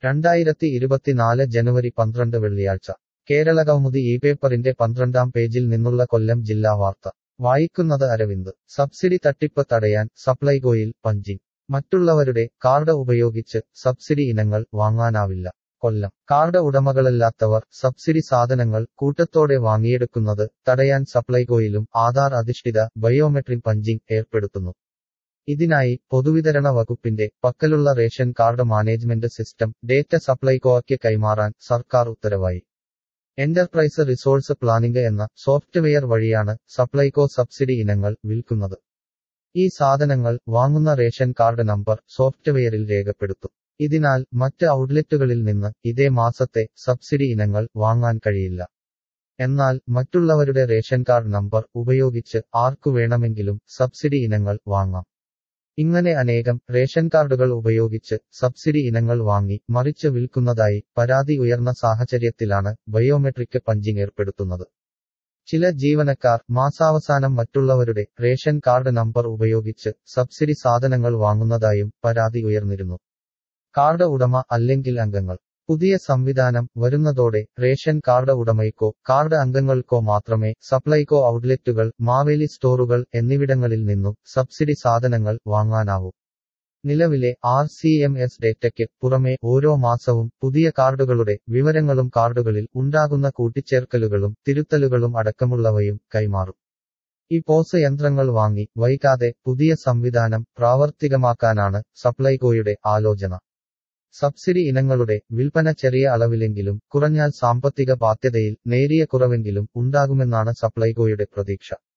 രണ്ടായിരത്തി ഇരുപത്തിനാല് ജനുവരി പന്ത്രണ്ട് വെള്ളിയാഴ്ച കേരള കൗമുദി ഈ പേപ്പറിന്റെ പന്ത്രണ്ടാം പേജിൽ നിന്നുള്ള കൊല്ലം ജില്ലാ വാർത്ത വായിക്കുന്നത് അരവിന്ദ് സബ്സിഡി തട്ടിപ്പ് തടയാൻ സപ്ലൈകോയിൽ പഞ്ചിങ് മറ്റുള്ളവരുടെ കാർഡ് ഉപയോഗിച്ച് സബ്സിഡി ഇനങ്ങൾ വാങ്ങാനാവില്ല കൊല്ലം കാർഡ് ഉടമകളല്ലാത്തവർ സബ്സിഡി സാധനങ്ങൾ കൂട്ടത്തോടെ വാങ്ങിയെടുക്കുന്നത് തടയാൻ സപ്ലൈകോയിലും ആധാർ അധിഷ്ഠിത ബയോമെട്രിക് പഞ്ചിങ് ഏർപ്പെടുത്തുന്നു ഇതിനായി പൊതുവിതരണ വകുപ്പിന്റെ പക്കലുള്ള ration card management system data സപ്ലൈകോയ്ക്ക് കൈമാറാൻ സർക്കാർ ഉത്തരവായി എന്റർപ്രൈസ് റിസോഴ്സ് പ്ലാനിംഗ് എന്ന സോഫ്റ്റ്വെയർ വഴിയാണ് സപ്ലൈകോ സബ്സിഡി ഇനങ്ങൾ വിൽക്കുന്നത് ഈ സാധനങ്ങൾ വാങ്ങുന്ന റേഷൻ കാർഡ് നമ്പർ സോഫ്റ്റ്വെയറിൽ രേഖപ്പെടുത്തും ഇതിനാൽ മറ്റ് ഔട്ട്ലെറ്റുകളിൽ നിന്ന് ഇതേ മാസത്തെ സബ്സിഡി ഇനങ്ങൾ വാങ്ങാൻ കഴിയില്ല എന്നാൽ മറ്റുള്ളവരുടെ റേഷൻ കാർഡ് നമ്പർ ഉപയോഗിച്ച് ആർക്കു വേണമെങ്കിലും സബ്സിഡി ഇനങ്ങൾ വാങ്ങാം ഇങ്ങനെ അനേകം റേഷൻ കാർഡുകൾ ഉപയോഗിച്ച് സബ്സിഡി ഇനങ്ങൾ വാങ്ങി മറിച്ച് വിൽക്കുന്നതായി പരാതി ഉയർന്ന സാഹചര്യത്തിലാണ് ബയോമെട്രിക് പഞ്ചിങ് ഏർപ്പെടുത്തുന്നത് ചില ജീവനക്കാർ മാസാവസാനം മറ്റുള്ളവരുടെ റേഷൻ കാർഡ് നമ്പർ ഉപയോഗിച്ച് സബ്സിഡി സാധനങ്ങൾ വാങ്ങുന്നതായും പരാതി ഉയർന്നിരുന്നു കാർഡ് ഉടമ അല്ലെങ്കിൽ അംഗങ്ങൾ പുതിയ സംവിധാനം വരുന്നതോടെ റേഷൻ കാർഡ് ഉടമയ്ക്കോ കാർഡ് അംഗങ്ങൾക്കോ മാത്രമേ സപ്ലൈകോ ഔട്ട്ലെറ്റുകൾ മാവേലി സ്റ്റോറുകൾ എന്നിവിടങ്ങളിൽ നിന്നും സബ്സിഡി സാധനങ്ങൾ വാങ്ങാനാവൂ നിലവിലെ ആർ സി എം എസ് ഡേറ്റയ്ക്ക് പുറമെ ഓരോ മാസവും പുതിയ കാർഡുകളുടെ വിവരങ്ങളും കാർഡുകളിൽ ഉണ്ടാകുന്ന കൂട്ടിച്ചേർക്കലുകളും തിരുത്തലുകളും അടക്കമുള്ളവയും കൈമാറും ഈ പോസ് യന്ത്രങ്ങൾ വാങ്ങി വൈകാതെ പുതിയ സംവിധാനം പ്രാവർത്തികമാക്കാനാണ് സപ്ലൈകോയുടെ ആലോചന സബ്സിഡി ഇനങ്ങളുടെ വിൽപ്പന ചെറിയ അളവിലെങ്കിലും കുറഞ്ഞാൽ സാമ്പത്തിക ബാധ്യതയിൽ നേരിയ കുറവെങ്കിലും ഉണ്ടാകുമെന്നാണ് സപ്ലൈകോയുടെ പ്രതീക്ഷ